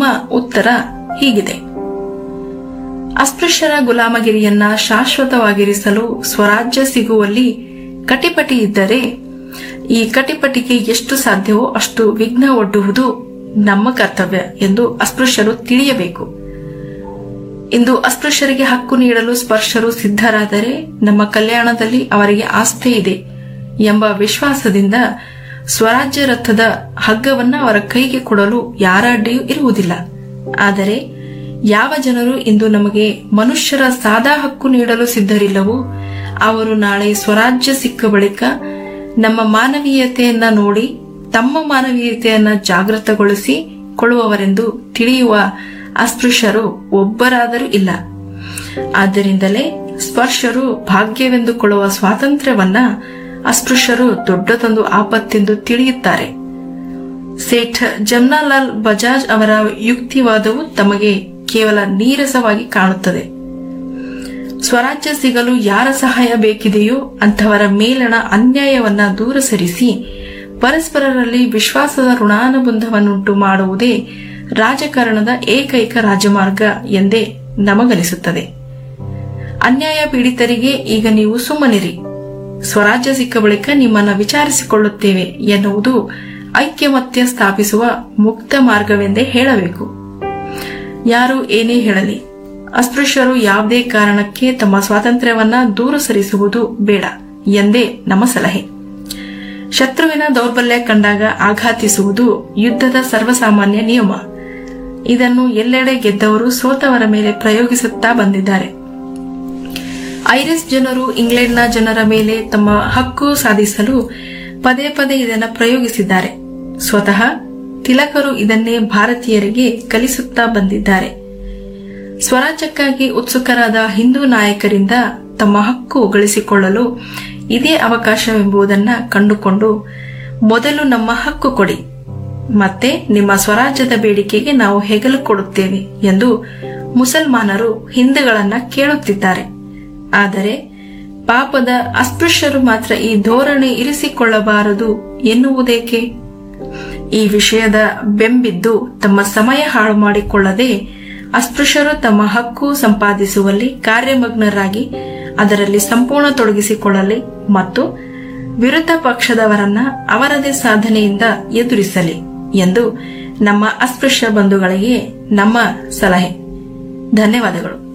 ಉತ್ತರ ಹೀಗಿದೆ ಅಸ್ಪೃಶ್ಯರ ಗುಲಾಮಗಿರಿಯನ್ನ ಶಾಶ್ವತವಾಗಿರಿಸಲು ಸ್ವರಾಜ್ಯ ಸಿಗುವಲ್ಲಿ ಕಟಿಪಟಿ ಇದ್ದರೆ ಈ ಕಟಿಪಟಿಗೆ ಎಷ್ಟು ಸಾಧ್ಯವೋ ಅಷ್ಟು ವಿಘ್ನ ಒಡ್ಡುವುದು ನಮ್ಮ ಕರ್ತವ್ಯ ಎಂದು ಅಸ್ಪೃಶ್ಯರು ತಿಳಿಯಬೇಕು ಇಂದು ಅಸ್ಪೃಶ್ಯರಿಗೆ ಹಕ್ಕು ನೀಡಲು ಸ್ಪರ್ಶರು ಸಿದ್ಧರಾದರೆ ನಮ್ಮ ಕಲ್ಯಾಣದಲ್ಲಿ ಅವರಿಗೆ ಆಸ್ಥೆ ಇದೆ ಎಂಬ ವಿಶ್ವಾಸದಿಂದ ಸ್ವರಾಜ್ಯ ರಥದ ಹಗ್ಗವನ್ನ ಅವರ ಕೈಗೆ ಕೊಡಲು ಯಾರ ಅಡ್ಡಿಯೂ ಇರುವುದಿಲ್ಲ ಆದರೆ ಯಾವ ಜನರು ಇಂದು ನಮಗೆ ಮನುಷ್ಯರ ಸಾದಾ ಹಕ್ಕು ನೀಡಲು ಸಿದ್ಧರಿಲ್ಲವೋ ಅವರು ನಾಳೆ ಸ್ವರಾಜ್ಯ ಸಿಕ್ಕ ಬಳಿಕ ನಮ್ಮ ಮಾನವೀಯತೆಯನ್ನ ನೋಡಿ ತಮ್ಮ ಮಾನವೀಯತೆಯನ್ನ ಜಾಗೃತಗೊಳಿಸಿ ಕೊಳ್ಳುವವರೆಂದು ತಿಳಿಯುವ ಅಸ್ಪೃಶ್ಯರು ಒಬ್ಬರಾದರೂ ಇಲ್ಲ ಆದ್ದರಿಂದಲೇ ಸ್ಪರ್ಶರು ಭಾಗ್ಯವೆಂದುಕೊಳ್ಳುವ ಸ್ವಾತಂತ್ರ್ಯವನ್ನ ಅಸ್ಪೃಶ್ಯರು ದೊಡ್ಡದೊಂದು ಆಪತ್ತೆಂದು ತಿಳಿಯುತ್ತಾರೆ ಸೇಠ್ ಜಮ್ನಾಲಾಲ್ ಬಜಾಜ್ ಅವರ ಯುಕ್ತಿವಾದವು ತಮಗೆ ಕೇವಲ ನೀರಸವಾಗಿ ಕಾಣುತ್ತದೆ ಸ್ವರಾಜ್ಯ ಸಿಗಲು ಯಾರ ಸಹಾಯ ಬೇಕಿದೆಯೋ ಅಂಥವರ ಮೇಲಣ ಅನ್ಯಾಯವನ್ನ ದೂರ ಸರಿಸಿ ಪರಸ್ಪರರಲ್ಲಿ ವಿಶ್ವಾಸದ ಋಣಾನುಬಂಧವನ್ನುಂಟು ಮಾಡುವುದೇ ರಾಜಕಾರಣದ ಏಕೈಕ ರಾಜಮಾರ್ಗ ಎಂದೇ ನಮಗನಿಸುತ್ತದೆ ಅನ್ಯಾಯ ಪೀಡಿತರಿಗೆ ಈಗ ನೀವು ಸುಮ್ಮನಿರಿ ಸ್ವರಾಜ್ಯ ಸಿಕ್ಕ ಬಳಿಕ ನಿಮ್ಮನ್ನ ವಿಚಾರಿಸಿಕೊಳ್ಳುತ್ತೇವೆ ಎನ್ನುವುದು ಐಕ್ಯಮತ್ಯ ಸ್ಥಾಪಿಸುವ ಮುಕ್ತ ಮಾರ್ಗವೆಂದೇ ಹೇಳಬೇಕು ಯಾರು ಏನೇ ಹೇಳಲಿ ಅಸ್ಪೃಶ್ಯರು ಯಾವುದೇ ಕಾರಣಕ್ಕೆ ತಮ್ಮ ಸ್ವಾತಂತ್ರ್ಯವನ್ನ ದೂರ ಸರಿಸುವುದು ಬೇಡ ಎಂದೇ ನಮ್ಮ ಸಲಹೆ ಶತ್ರುವಿನ ದೌರ್ಬಲ್ಯ ಕಂಡಾಗ ಆಘಾತಿಸುವುದು ಯುದ್ಧದ ಸರ್ವಸಾಮಾನ್ಯ ನಿಯಮ ಇದನ್ನು ಎಲ್ಲೆಡೆ ಗೆದ್ದವರು ಸೋತವರ ಮೇಲೆ ಪ್ರಯೋಗಿಸುತ್ತಾ ಬಂದಿದ್ದಾರೆ ಐರಿಸ್ ಜನರು ಇಂಗ್ಲೆಂಡ್ನ ಜನರ ಮೇಲೆ ತಮ್ಮ ಹಕ್ಕು ಸಾಧಿಸಲು ಪದೇ ಪದೇ ಇದನ್ನು ಪ್ರಯೋಗಿಸಿದ್ದಾರೆ ಸ್ವತಃ ತಿಲಕರು ಇದನ್ನೇ ಭಾರತೀಯರಿಗೆ ಕಲಿಸುತ್ತಾ ಬಂದಿದ್ದಾರೆ ಸ್ವರಾಜ್ಯಕ್ಕಾಗಿ ಉತ್ಸುಕರಾದ ಹಿಂದೂ ನಾಯಕರಿಂದ ತಮ್ಮ ಹಕ್ಕು ಗಳಿಸಿಕೊಳ್ಳಲು ಇದೇ ಅವಕಾಶವೆಂಬುದನ್ನ ಕಂಡುಕೊಂಡು ಮೊದಲು ನಮ್ಮ ಹಕ್ಕು ಕೊಡಿ ಮತ್ತೆ ನಿಮ್ಮ ಸ್ವರಾಜ್ಯದ ಬೇಡಿಕೆಗೆ ನಾವು ಹೆಗಲು ಕೊಡುತ್ತೇವೆ ಎಂದು ಮುಸಲ್ಮಾನರು ಹಿಂದೂಗಳನ್ನ ಕೇಳುತ್ತಿದ್ದಾರೆ ಆದರೆ ಪಾಪದ ಅಸ್ಪೃಶ್ಯರು ಮಾತ್ರ ಈ ಧೋರಣೆ ಇರಿಸಿಕೊಳ್ಳಬಾರದು ಎನ್ನುವುದೇಕೆ ಈ ವಿಷಯದ ಬೆಂಬಿದ್ದು ತಮ್ಮ ಸಮಯ ಹಾಳು ಮಾಡಿಕೊಳ್ಳದೆ ಅಸ್ಪೃಶ್ಯರು ತಮ್ಮ ಹಕ್ಕು ಸಂಪಾದಿಸುವಲ್ಲಿ ಕಾರ್ಯಮಗ್ನರಾಗಿ ಅದರಲ್ಲಿ ಸಂಪೂರ್ಣ ತೊಡಗಿಸಿಕೊಳ್ಳಲಿ ಮತ್ತು ವಿರುದ್ಧ ಪಕ್ಷದವರನ್ನ ಅವರದೇ ಸಾಧನೆಯಿಂದ ಎದುರಿಸಲಿ ಎಂದು ನಮ್ಮ ಅಸ್ಪೃಶ್ಯ ಬಂಧುಗಳಿಗೆ ನಮ್ಮ ಸಲಹೆ ಧನ್ಯವಾದಗಳು